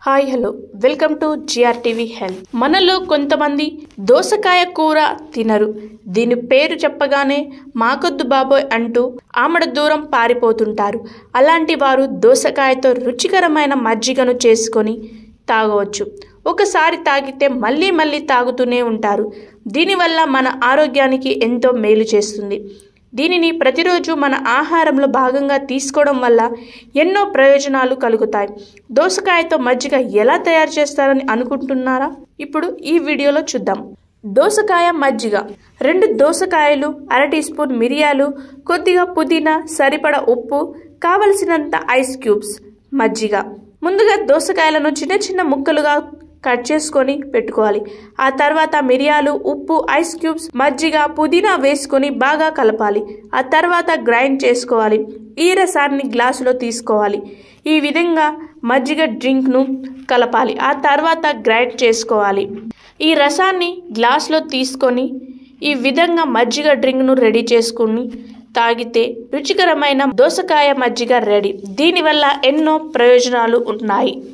hi hello welcome to TV health మనలో కొంతమంది దోసకాయ కూర తినరు దీని పేరు చెప్పగానే మాకొద్దు బాబోయ్ అంటూ ఆమడ దూరం పారిపోతుంటారు అలాంటి వారు దోసకాయతో రుచికరమైన మజ్జిగను చేసుకొని తాగవచ్చు ఒకసారి తాగితే మళ్ళీ మళ్ళీ తాగుతూనే ఉంటారు దీనివల్ల మన ఆరోగ్యానికి ఎంతో మేలు చేస్తుంది దీనిని ప్రతిరోజు మన ఆహారంలో భాగంగా తీసుకోవడం వల్ల ఎన్నో ప్రయోజనాలు కలుగుతాయి దోసకాయతో మజ్జిగ ఎలా తయారు చేస్తారని అనుకుంటున్నారా ఇప్పుడు ఈ వీడియోలో చూద్దాం దోసకాయ మజ్జిగ రెండు దోసకాయలు అర టీ స్పూన్ మిరియాలు కొద్దిగా పుదీనా సరిపడ ఉప్పు కావలసినంత ఐస్ క్యూబ్స్ మజ్జిగ ముందుగా దోసకాయలను చిన్న చిన్న ముక్కలుగా కట్ చేసుకొని పెట్టుకోవాలి ఆ తర్వాత మిరియాలు ఉప్పు ఐస్ క్యూబ్స్ మజ్జిగ పుదీనా వేసుకొని బాగా కలపాలి ఆ తర్వాత గ్రైండ్ చేసుకోవాలి ఈ రసాన్ని గ్లాసులో తీసుకోవాలి ఈ విధంగా మజ్జిగ డ్రింక్ను కలపాలి ఆ తర్వాత గ్రైండ్ చేసుకోవాలి ఈ రసాన్ని గ్లాసులో తీసుకొని ఈ విధంగా మజ్జిగ డ్రింక్ను రెడీ చేసుకుని తాగితే రుచికరమైన దోసకాయ మజ్జిగ రెడీ దీనివల్ల ఎన్నో ప్రయోజనాలు ఉన్నాయి